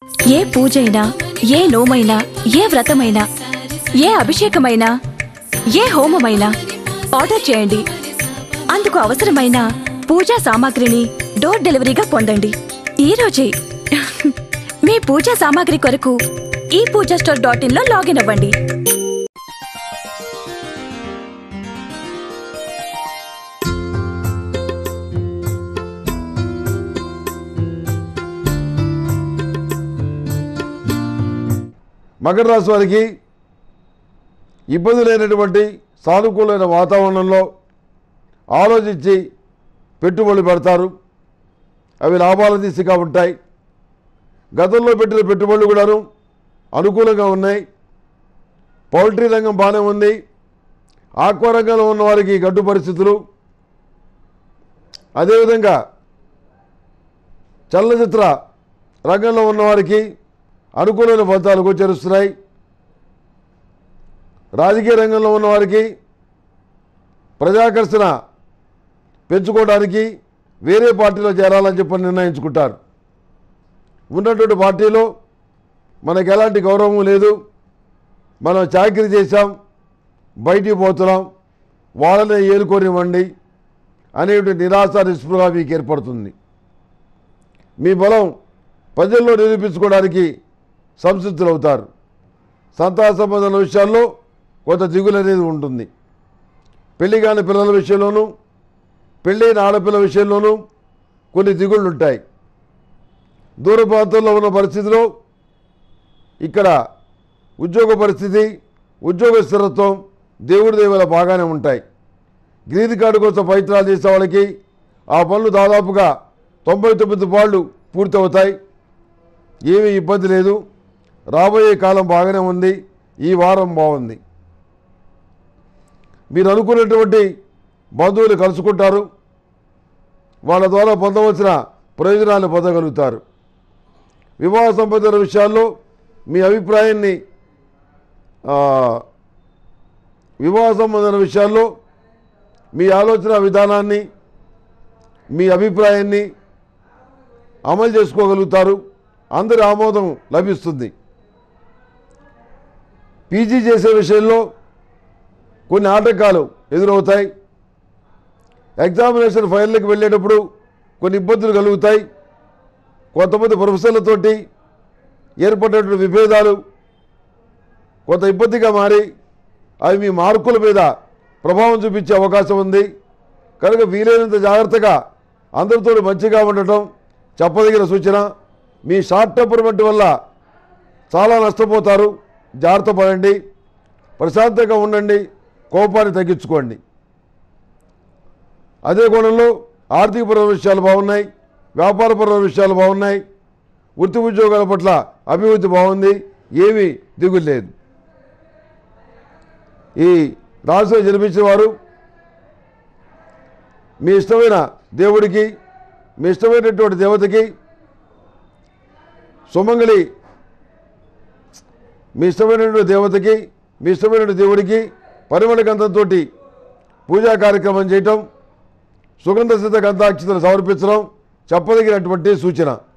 ఏ పూజైనా ఏ నోమైనా ఏ వ్రతమైనా ఏ అభిషేకమైనా ఏ హోమమైనా ఆర్డర్ చేయండి అందుకు అవసరమైన పూజా సామాగ్రిని డోర్ డెలివరీగా పొందండి ఈ రోజే మీ పూజా సామాగ్రి కొరకు ఈ పూజా స్టోర్ డాట్ ఇన్ లో లాగిన్ అవ్వండి మకర రాశి వారికి ఇబ్బంది లేనటువంటి సానుకూలమైన వాతావరణంలో ఆలోచించి పెట్టుబడులు పెడతారు అవి లాభాల దిశగా ఉంటాయి గతంలో పెట్టిన పెట్టుబడులు కూడాను అనుకూలంగా ఉన్నాయి పౌల్ట్రీ రంగం బాగానే ఉంది ఆక్వా రంగంలో ఉన్న వారికి గడ్డు పరిస్థితులు అదేవిధంగా చలనచిత్ర రంగంలో ఉన్నవారికి అనుకూలమైన ఫలితాలు గోచరిస్తున్నాయి రాజకీయ రంగంలో ఉన్నవారికి ప్రజాకర్షణ పెంచుకోవడానికి వేరే పార్టీలో చేరాలని చెప్పి నిర్ణయించుకుంటారు ఉన్నటువంటి పార్టీలో మనకు ఎలాంటి గౌరవం లేదు మనం చాకరీ చేశాం బయటికి పోతున్నాం వాళ్ళనే ఏలుకోనివ్వండి అనేటువంటి నిరాశ నిస్పృహ మీకు ఏర్పడుతుంది మీ బలం ప్రజల్లో నిరూపించుకోవడానికి సంసిద్ధులు అవుతారు సంతాన సంబంధాల విషయాల్లో కొంత దిగులు అనేది ఉంటుంది పెళ్లి కాని పిల్లల విషయంలోనూ పెళ్ళైన ఆడపిల్ల విషయంలోనూ కొన్ని దిగుళ్ళు ఉంటాయి దూర ప్రాంతంలో ఉన్న పరిస్థితిలో ఇక్కడ ఉద్యోగ పరిస్థితి ఉద్యోగ స్థిరత్వం దేవుడి దేవుల బాగానే ఉంటాయి గ్రీన్ కార్డు కోసం ప్రయత్నాలు చేసే వాళ్ళకి ఆ పనులు దాదాపుగా తొంభై తొమ్మిది పాళ్ళు పూర్తవుతాయి ఏమీ ఇబ్బంది లేదు రాబోయే కాలం బాగానే ఉంది ఈ వారం బాగుంది మీరు అనుకున్నటువంటి బంధువులు కలుసుకుంటారు వాళ్ళ ద్వారా పొందవలసిన ప్రయోజనాలు పొందగలుగుతారు వివాహ సంబంధించిన విషయాల్లో మీ అభిప్రాయాన్ని ఆ, వివాహ సంబంధమైన విషయాల్లో మీ ఆలోచన విధానాన్ని మీ అభిప్రాయాన్ని అమలు చేసుకోగలుగుతారు అందరి ఆమోదం లభిస్తుంది పీజీ చేసే విషయంలో కొన్ని ఆటంకాలు ఎదురవుతాయి ఎగ్జామినేషన్ ఫైనల్కి వెళ్ళేటప్పుడు కొన్ని ఇబ్బందులు కలుగుతాయి కొంతమంది ప్రొఫెసర్లతోటి ఏర్పడినటువంటి విభేదాలు కొంత ఇబ్బందిగా మారి అవి మీ మార్కుల మీద ప్రభావం చూపించే అవకాశం ఉంది కనుక వీలైనంత జాగ్రత్తగా అందరితో మంచిగా ఉండటం చెప్పదగిన సూచన మీ షార్ట్ టెంపర్మెంట్ వల్ల చాలా నష్టపోతారు జాగ్రత్త పడండి ప్రశాంతంగా ఉండండి కోపాన్ని తగ్గించుకోండి అదే కోణంలో ఆర్థికపరమైన విషయాలు బాగున్నాయి వ్యాపారపరమైన విషయాలు బాగున్నాయి వృత్తి ఉద్యోగాల పట్ల అభివృద్ధి బాగుంది ఏమీ దిగులు లేదు ఈ రాశిలో జన్మించిన వారు మీ ఇష్టమైన దేవుడికి మీ ఇష్టమైనటువంటి దేవతకి సుమంగళి మీ ఇష్టమైనటువంటి దేవతకి మీ ఇష్టమైనటువంటి దేవుడికి పరిమళ గంధంతో పూజా కార్యక్రమం చేయటం సుగంధ సిద్ధ గంధాక్షతలు సమర్పించడం చెప్పదగినటువంటి సూచన